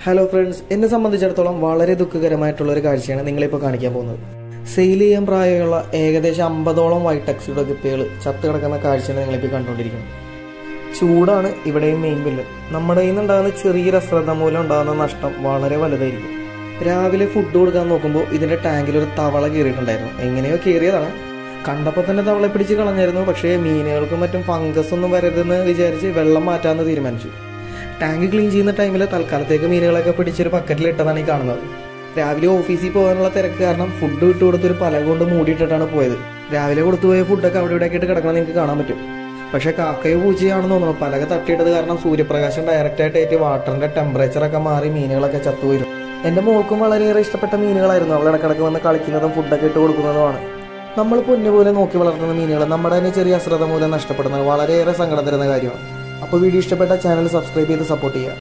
hello friends എന്നെ സംബന്ധിച്ചിടത്തോളം വളരെ ദുഃഖകരമായിട്ടുള്ള ഒരു കാഴ്ചയാണ് നിങ്ങളിപ്പോൾ കാണിക്കാൻ പോകുന്നത് സെയിൽ ചെയ്യാൻ പ്രായമുള്ള ഏകദേശം അമ്പതോളം വൈറ്റ് ടെക്സിയുടെ ഗപ്പികൾ ചത്ത് കിടക്കുന്ന കാഴ്ചയാണ് നിങ്ങളിപ്പോൾ കണ്ടുകൊണ്ടിരിക്കുന്നത് ചൂടാണ് ഇവിടെയും മെയിൻ ബില്ല് നമ്മുടെ കയ്യിൽ നിന്നുണ്ടാകുന്ന ചെറിയൊരു അശ്രദ്ധ മൂലം ഉണ്ടാകുന്ന നഷ്ടം വളരെ വലുതായിരിക്കും രാവിലെ ഫുഡ് കൊടുക്കാൻ നോക്കുമ്പോൾ ഇതിന്റെ ടാങ്കിൽ ഒരു തവള കയറിയിട്ടുണ്ടായിരുന്നു എങ്ങനെയോ കയറിയതാണ് കണ്ടപ്പോൾ തന്നെ തവളെ പിടിച്ച് കളഞ്ഞായിരുന്നു പക്ഷേ മീനുകൾക്കും മറ്റും ഫംഗസ് ഒന്നും വരരുതെന്ന് വിചാരിച്ച് വെള്ളം മാറ്റാമെന്ന് തീരുമാനിച്ചു ടാങ്ക് ക്ലീൻ ചെയ്യുന്ന ടൈമിൽ തൽക്കാലത്തേക്ക് മീനുകളൊക്കെ പിടിച്ചൊരു ബക്കറ്റിൽ ഇട്ടതാണ് ഈ കാണുന്നത് രാവിലെ ഓഫീസിൽ പോകാനുള്ള തിരക്ക് കാരണം ഫുഡ് ഇട്ട് കൊടുത്തൊരു പല കൊണ്ട് മൂടിയിട്ടിട്ടാണ് പോയത് രാവിലെ കൊടുത്തുപോയ ഫുഡൊക്കെ അവിടെ ഇവിടെ ആയിട്ട് കിടക്കണം നിങ്ങൾക്ക് കാണാൻ പറ്റും പക്ഷെ കാക്കയോ പൂച്ചയാണെന്ന് തോന്നുന്നു പലക തട്ടിയിട്ടത് കാരണം സൂര്യപ്രകാശം ഡയറക്റ്റ് ആയിട്ട് ഏറ്റ് വാട്ടറിന്റെ ടെമ്പറേച്ചർ ഒക്കെ മാറി മീനുകളൊക്കെ ചത്തുപോയിരുന്നു എന്റെ മോൾക്കും വളരെയേറെ ഇഷ്ടപ്പെട്ട മീനുകളായിരുന്നു അവൾ ഇടക്കിടക്ക് വന്ന് കളിക്കുന്നതും ഫുഡൊക്കെ ഇട്ട് കൊടുക്കുന്നതുമാണ് നമ്മൾ പൊന്നുപോലെ നോക്കി വളർത്തുന്ന മീനുകൾ നമ്മുടെ തന്നെ ചെറിയ അശ്രദ്ധ മൂലം നഷ്ടപ്പെടുന്നത് വളരെയേറെ സങ്കടം തരുന്ന കാര്യമാണ് അപ്പോൾ വീഡിയോ ഇഷ്ടപ്പെട്ട ചാനൽ സബ്സ്ക്രൈബ് ചെയ്ത് സപ്പോർട്ട് ചെയ്യുക